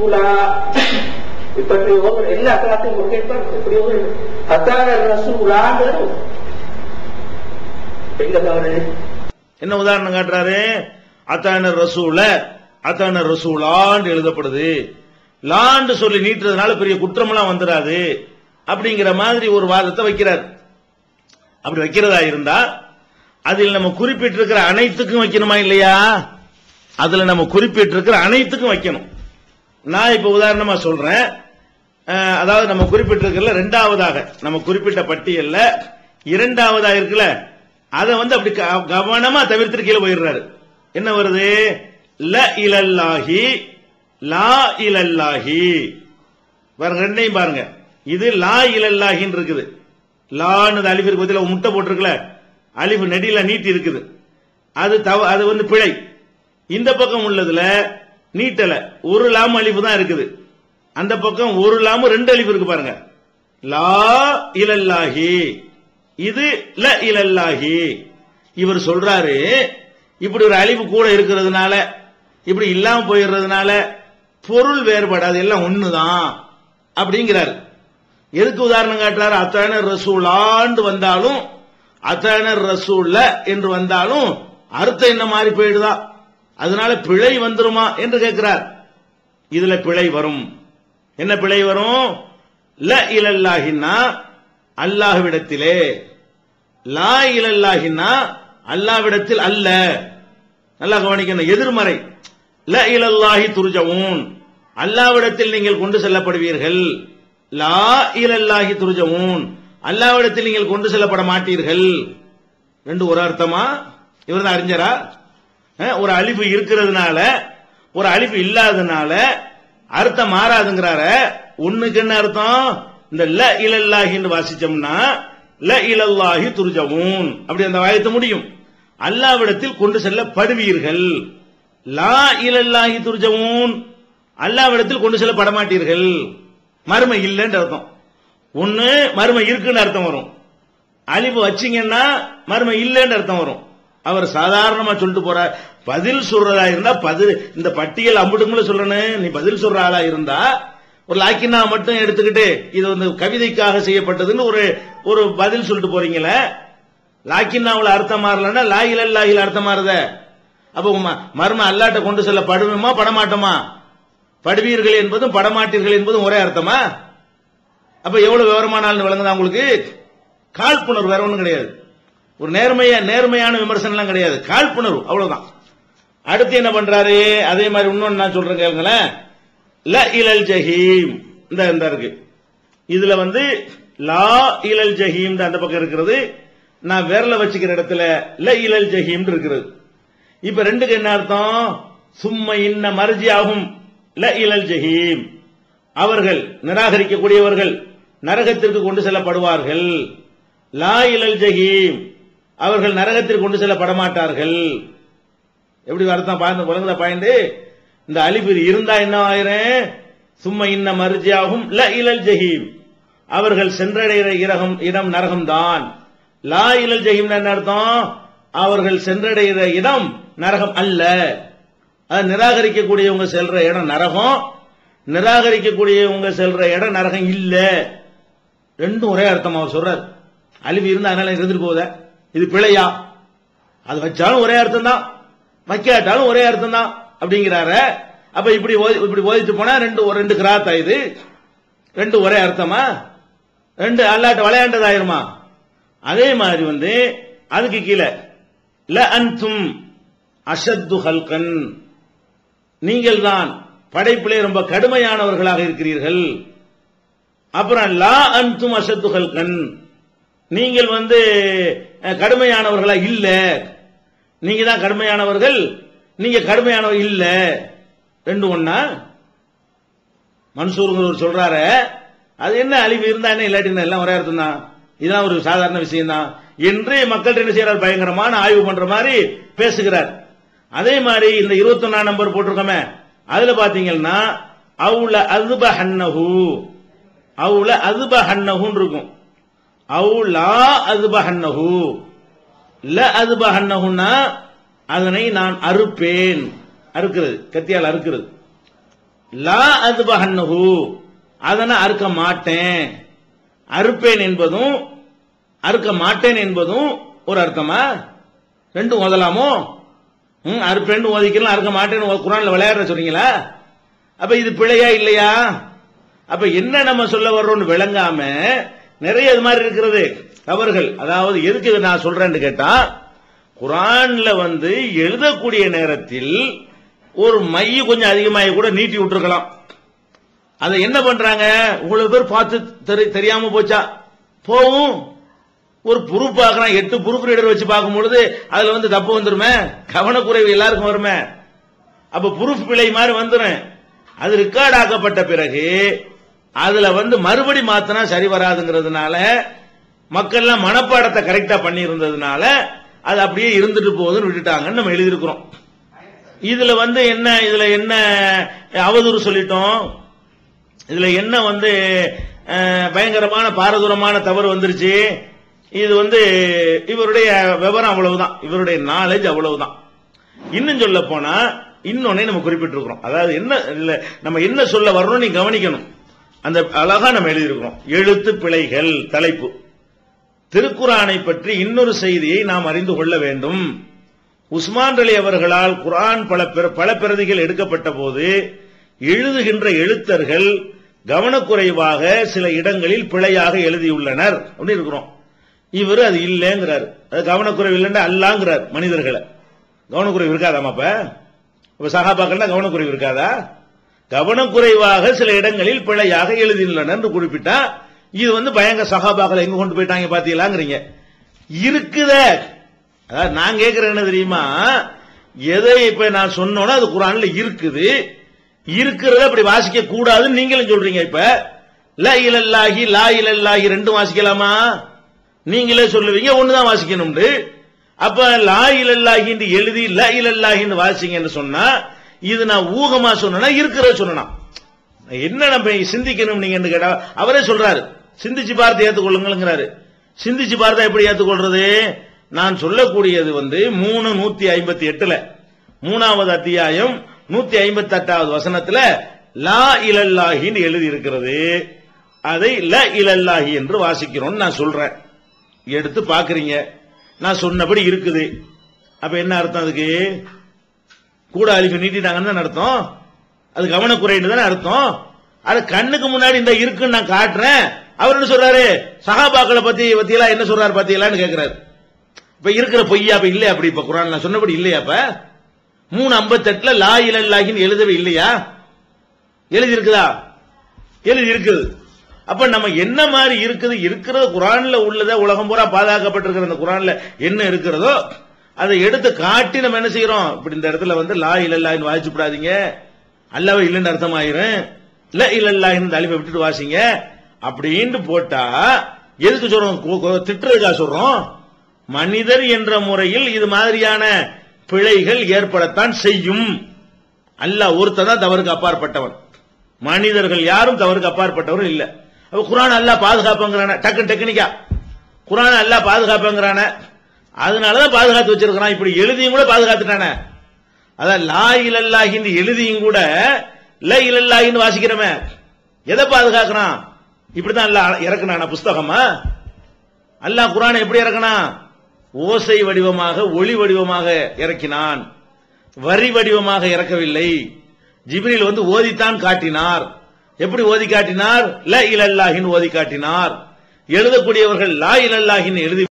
ரசூலா இப்படி ஓதுற எல்லா கிளாத்தையும் கேட்பார் இப்படி ஓதுற அத்தான ரசூலான்னு வரும். எங்க தவறு என்ன உதாரணம் காட்டுறாரு அத்தான ரசூல அத்தான ரசூலான்னு எழுதப்படுது லாண்டு சொல்லி நீட்டுறதுனால பெரிய குற்றமெல்லாம் வந்துடாது அப்படிங்கிற மாதிரி ஒரு வாதத்தை வைக்கிறார் அப்படி வைக்கிறதா இருந்தா அதில் நம்ம குறிப்பிட்டிருக்கிற அனைத்துக்கும் வைக்கணுமா இல்லையா அதுல நம்ம குறிப்பிட்டிருக்கிற அனைத்துக்கும் வைக்கணும் நான் இப்ப உதாரணமா சொல்றேன் அஹ், அதாவது நம்ம குறிப்பிட்டிருக்கல ரெண்டாவதாக நம்ம குறிப்பிட்ட பட்டியல்ல இரண்டாவதா இருக்குல்ல அதை வந்து அப்படி க- கவனமா தவிர்த்துட்டு கீழே போயிடுறாரு என்ன வருது ல இலல்லாஹி லா இலல்லாஹி பாருங்க ரெண்டையும் பாருங்க இது லா இலல்லாஹின்னு இருக்குது லான்னு அலிஃப் இருக்கு பதிலா முட்டை போட்டிருக்கல அலிஃப் நெடியில நீட்டி இருக்குது அது தவ அது வந்து பிழை இந்த பக்கம் உள்ளதுல நீட்டல ஒரு லாம் அலிஃப் தான் இருக்குது அந்த பக்கம் ஒரு லாமு ரெண்டு அலிஃப் இருக்கு பாருங்க லா இலல்லாஹி இது ல இலல்லாஹி இவர் சொல்றாரு இப்படி ஒரு அழிவு கூட இருக்கிறதுனால இப்படி இல்லாம போயிடுறதுனால பொருள் வேறுபடாது எல்லாம் ஒண்ணுதான் அப்படிங்கிறாரு எதுக்கு உதாரணம் காட்டுறாரு அத்தான ரசூலாண்டு வந்தாலும் அத்தான ரசூல்ல என்று வந்தாலும் அர்த்தம் என்ன மாறி போயிடுதா அதனால பிழை வந்துருமா என்று கேட்கிறார் இதுல பிழை வரும் என்ன பிழை வரும் ல இலல்லாஹின்னா அல்லாஹ்விடத்திலே லா இலல்லாஹின்னா அல்லாஹ்விடத்தில் அல்ல நல்லா கவனிக்கணும் எதிர்மறை ல இலல்லாஹி துர்ஜவுன் அல்லாஹ்விடத்தில் நீங்கள் கொண்டு செல்லப்படுவீர்கள் லா இலல்லாஹி துர்ஜவுன் அல்லாஹ்விடத்தில் நீங்கள் கொண்டு செல்லப்பட மாட்டீர்கள் ரெண்டு ஒரு அர்த்தமா இவர் தான் அறிஞரா அஹ், ஒரு அழிவு இருக்கிறதுனால ஒரு அழிவு இல்லாததுனால அர்த்தம் மாறாதுங்கிறார ஒண்ணுக்கு என்ன அர்த்தம் இந்த ல இலல்லாஹின்னு வாசிச்சோம்னா ல இலல்லாஹி துர்ஜவுன் அப்படி அந்த வாயத்தை முடியும் அல்லாவிடத்தில் கொண்டு செல்லப்படுவீர்கள் லா இலல்லாஹி துர்ஜவுன் அல்லாவிடத்தில் கொண்டு செல்லப்பட மாட்டீர்கள் மறுமை இல்லைன்ற அர்த்தம் ஒண்ணு மறுமை இருக்குன்னு அர்த்தம் வரும் அலிப்பு வச்சீங்கன்னா மறுமை இல்லைன்னு அர்த்தம் வரும் அவர் சாதாரணமா சொல்லிட்டு போறார் பதில் சொல்றதா இருந்தா பதில் இந்த பட்டியல் அம்புட்டுங்களும் சொல்லணும் நீ பதில் சொல்ற ஆளா இருந்தா ஒரு லாக்கினா மட்டும் எடுத்துக்கிட்டு இது வந்து கவிதைக்காக செய்யப்பட்டதுன்னு ஒரு ஒரு பதில் சொல்லிட்டு போறீங்களே லாக்கின்னாவுல அர்த்தம் மாறலன்னா லாயில் அல்லாஹில் அர்த்தம் மாறுத அப்போ ம- மர்ம அல்லாட்ட கொண்டு செல்ல படுவோமா படமாட்டோமா படுவீர்கள் என்பதும் படமாட்டீர்கள் என்பதும் ஒரே அர்த்தமா அப்ப எவ்வளவு விவரமானாலும் விளங்குதா உங்களுக்கு காழ்ப்புணர்வு வேற ஒண்ணும் கிடையாது ஒரு நேர்மையா நேர்மையான விமர்சனம் எல்லாம் கிடையாது காழ்ப்புணர்வு அவ்வளவுதான் அடுத்து என்ன பண்றாரு அதே மாதிரி இன்னொன்னு நான் சொல்றேன் கேளுங்களேன் ல இலல் ஜஹீம் இந்த இந்த இருக்கு இதுல வந்து லா இலல் ஜஹீம் அந்த பக்கம் இருக்கிறது நான் விரல வச்சுக்கிற இடத்துல ல இலல் ஜஹீம் இருக்கிறது இப்ப ரெண்டுக்கு என்ன அர்த்தம் சும்ம இன்ன மர்ஜி ஆகும் ல இலல் ஜஹீம் அவர்கள் நிராகரிக்கக்கூடியவர்கள் நரகத்திற்கு கொண்டு செல்லப்படுவார்கள் லா இலல் ஜஹீம் அவர்கள் நரகத்திற்கு கொண்டு செல்லப்பட மாட்டார்கள் எப்படி அர்த்தம் பாய்ந்து குழந்தை பாய்ந்து இந்த அலிபு இருந்தா என்ன ஆயிரும் சும்மா இன்ன மர்ஜியாகும் ல இலல் ஜஹீம் அவர்கள் சென்றடைகிற இரகம் இடம் நரகம்தான் லா இலல் ஜஹீம் என்ன அர்த்தம் அவர்கள் சென்றடைகிற இடம் நரகம் அல்ல அது நிராகரிக்கக்கூடியவங்க செல்ற இடம் நரகம் நிராகரிக்கக்கூடியவங்க செல்ற இடம் நரகம் இல்ல ரெண்டும் ஒரே அர்த்தம் அவர் சொல்றார் அழிவு இருந்தா அதனால இருந்துட்டு போகுத இது பிழையா அது வச்சாலும் ஒரே அர்த்தம் தான் வைக்காட்டாலும் ஒரே அர்த்தம் தான் அப்படிங்கிறாரு அப்ப இப்படி ஓதி- இப்படி ஓதிட்டு போனா ரெண்டு ஒரு ரெண்டு கிராத் ஆயுது ரெண்டு ஒரே அர்த்தமா ரெண்டு அல்லாட்ட விளையாண்டதாயிருமா அதே மாதிரி வந்து அதுக்கு கீழே ல அன்தும் அஷத்து ஹல்கன் நீங்கள் தான் படைப்பிலே ரொம்ப கடுமையானவர்களாக இருக்கிறீர்கள் அப்புறம் லா அன்தும் அஷத்து ஹல்கன் நீங்கள் வந்து அஹ், கடுமையானவர்களா இல்ல நீங்க தான் கடுமையானவர்கள் நீங்க கடுமையானவர் இல்ல ரெண்டு ஒண்ணா மன்சூருங்கிறவர் சொல்றாரு அது என்ன அழிவு இருந்தா என்ன இல்லாட்டி என்ன, எல்லாம் ஒரே அர்த்தம் தான் இதெல்லாம் ஒரு சாதாரண விஷயம் தான் என்று மக்கள்கிட்ட என்ன செய்யறார் பயங்கரமான ஆய்வு பண்ற மாதிரி பேசுகிறார் அதே மாதிரி இந்த 21 நம்பர் போட்டிருக்கோமே அதுல பாத்தீங்கன்னா அவுல அதுப ஹன்னஹு அவுல அதுப ஹன்னஹுன்னு இருக்கும் அவுலா அதுப ஹன்னஹு ல அதுப ஹன்னஹுன்னா அதனை நான் அறுப்பேன் அறுக்கிறது கத்தியால் அறுக்கிறது லா அதுபஹன்னஹு அதனை அறுக்க மாட்டேன் அறுப்பேன் என்பதும் அறுக்க மாட்டேன் என்பதும் ஒரு அர்த்தமா ரெண்டும் ஓதலாமோ ம் அறுப்பேன் ஓதிக்கலாம் அறுக்க மாட்டேன்னு குரான்ல விளையாடுற சொல்றீங்களா அப்ப இது பிழையா இல்லையா அப்ப என்ன நம்ம சொல்ல வர்றோம்னு விளங்காம நிறைய இது மாதிரி இருக்கிறது தவறுகள் அதாவது எதுக்கு இதை நான் சொல்றேன்னு கேட்டா குரான்ல வந்து எழுதக்கூடிய நேரத்தில் ஒரு மைய கொஞ்சம் அதிகமாகி கூட நீட்டி விட்டுருக்கலாம் அதை என்ன பண்றாங்க இவ்வளவு பேர் பார்த்து தெரி- தெரியாம போச்சா போவும் ஒரு ப்ரூஃப் பார்க்கறான் எட்டு ப்ரூஃப் ரீடர் வச்சு பார்க்கும் பொழுது அதுல வந்து தப்பு வந்துருமே கவனக்குறைவு எல்லாருக்கும் வருமே அப்ப ப்ரூஃப் பிழை மாதிரி வந்துரும் அது ரெக்கார்ட் ஆக்கப்பட்ட பிறகு அதுல வந்து மறுபடி மாத்தினா சரி வராதுங்கிறதுனால மக்கள் எல்லாம் மனப்பாடத்தை கரெக்டா பண்ணி இருந்ததுனால அது அப்படியே இருந்துட்டு போகுதுன்னு விட்டுட்டாங்கன்னு நம்ம எழுதியிருக்கிறோம் இதுல வந்து என்ன இதுல என்ன அவதூறு சொல்லிட்டோம் இதுல என்ன வந்து அஹ், பயங்கரமான பாரதூரமான தவறு வந்துருச்சு இது வந்து இவருடைய விவரம் அவ்வளவுதான் இவருடைய நாலேஜ் அவ்வளவுதான் இன்னும் சொல்ல போனா இன்னொன்னே நம்ம குறிப்பிட்டிருக்கிறோம் அதாவது என்ன இல்ல நம்ம என்ன சொல்ல வர்றோம் நீ கவனிக்கணும் அந்த அழகா நம்ம எழுதியிருக்கிறோம் எழுத்து பிழைகள் தலைப்பு திருக்குரானை பற்றி இன்னொரு செய்தியை நாம் அறிந்து கொள்ள வேண்டும் உஸ்மான் அலி அவர்களால் குர்ஆன் பல பிர- பல பிரதிகள் எடுக்கப்பட்ட போது எழுதுகின்ற எழுத்தர்கள் கவனக்குறைவாக சில இடங்களில் பிழையாக எழுதியுள்ளனர் அப்படின்னு இருக்கிறோம் இவர் அது இல்லைங்கிறார் அது கவனக்குறைவு இல்லைன்னா அல்லாங்கிறார் மனிதர்களை கவனக்குறைவு இருக்காதாமா அப்ப இப்ப சகாபாக்கள்லாம் கவனக்குறைவு இருக்காதா கவனக்குறைவாக சில இடங்களில் பிழையாக எழுதியுள்ளனர் என்று குறிப்பிட்டா இது வந்து பயங்கர சகாபாக்கள் எங்க கொண்டு போயிட்டாங்க பாத்தீங்களாங்கிறீங்க இருக்குதே அதாவது நான் கேட்கிறேன் என்ன தெரியுமா எதை இப்ப நான் சொன்னோன்னா அது குரான்ல இருக்குது இருக்கிறத அப்படி வாசிக்க கூடாதுன்னு நீங்களும் சொல்றீங்க இப்ப லா இலல்லாஹி லா இலல்லாஹி ரெண்டும் வாசிக்கலாமா நீங்களே சொல்லுவீங்க ஒண்ணுதான் வாசிக்கணும்னு அப்ப லா இலல்லாஹின்னு எழுதி லா இலல்லாஹின்னு வாசிங்கன்னு சொன்னா இது நான் ஊகமா சொன்னா இருக்கிறத சொன்னா என்ன நம்ம சிந்திக்கணும் நீங்க கேட்டா அவரே சொல்றாரு சிந்திச்சு பார்த்து ஏத்துக்கொள்ளுங்கிறாரு சிந்திச்சு பார்த்தா எப்படி ஏத்துக்கொள்றது நான் சொல்லக்கூடியது வந்து மூணு நூத்தி ஐம்பத்தி எட்டுல மூணாவது அத்தியாயம் நூத்தி ஐம்பத்தி எட்டாவது வசனத்துல லா இலல்லாஹின்னு எழுதி இருக்கிறது அதை ல இலல்லாஹி என்று வாசிக்கிறோம் நான் சொல்றேன் எடுத்து பாக்குறீங்க நான் சொன்னபடி இருக்குது அப்ப என்ன அர்த்தம் அதுக்கு கூட அழிப்பு நீட்டிட்டாங்கன்னு தானே அர்த்தம் அது கவனக்குறைன்னு தானே அர்த்தம் அது கண்ணுக்கு முன்னாடி இந்த இருக்குன்னு நான் காட்டுறேன் அவர் என்ன சொல்றாரு சகாபாக்களை பத்தி பத்தியெல்லாம் என்ன சொல்றாரு பத்தியெல்லாம் கேக்குறாரு இப்ப இருக்கிற பொய்யா அப்ப இல்லையா அப்படி இப்ப குரான் நான் சொன்னபடி இல்லையா அப்ப மூணு ஐம்பத்தெட்டுல லா இலல்லாஹின்னு எழுதவே இல்லையா எழுதி இருக்குதா எழுதி இருக்குது அப்ப நம்ம என்ன மாதிரி இருக்குது இருக்கிறது குரான்ல உள்ளத உலகம் பூரா பாதுகாக்கப்பட்டிருக்கிற அந்த குரான்ல என்ன இருக்கிறதோ அதை எடுத்து காட்டி நம்ம என்ன செய்யறோம் இப்படி இந்த இடத்துல வந்து லா இல்லல்லான்னு வாசிச்சு விடாதீங்க அல்லாவே இல்லைன்னு அர்த்தம் ஆயிரும் இல்ல இல்லல்லா இந்த அழிவை விட்டுட்டு வாசிங்க அப்படின்னு போட்டா எதுக்கு சொல்றோம் கு- கு- திட்டுறதுக்கா சொல்றோம் மனிதர் என்ற முறையில் இது மாதிரியான பிழைகள் ஏற்படத்தான் செய்யும் அல்லாஹ் ஒருத்தன் தான் தவறுக்கு அப்பாற்பட்டவன் மனிதர்கள் யாரும் தவறுக்கு அப்பாற்பட்டவர்கள் இல்ல அப்ப குரான் அல்லாஹ் பாதுகாப்புங்கிறான டக்கு டெக்னிக்கா குரான் அல்லாஹ் பாதுகாப்புங்கிறான அதனாலதான் பாதுகாத்து வச்சிருக்கிறான் இப்படி எழுதியும் கூட பாதுகாத்துட்டானே அதான் லா இலல்லாஹின்னு எழுதியும் கூட ல இலல்லாஹின்னு வாசிக்கிறமே எதை பாதுகாக்கிறான் இப்படிதான் அல்லாஹ் இறக்குனானா புஸ்தகமா அல்லாஹ் குரானை எப்படி இறக்கினான் ஓசை வடிவமாக ஒளி வடிவமாக இறக்கினான் வரி வடிவமாக இறக்கவில்லை ஜிப்ரீல் வந்து ஓதித்தான் காட்டினார் எப்படி ஓதி காட்டினார் ல இலல்லாஹின் ஓதி காட்டினார் எழுதக்கூடியவர்கள் லா இலல்லாஹின் எழுதி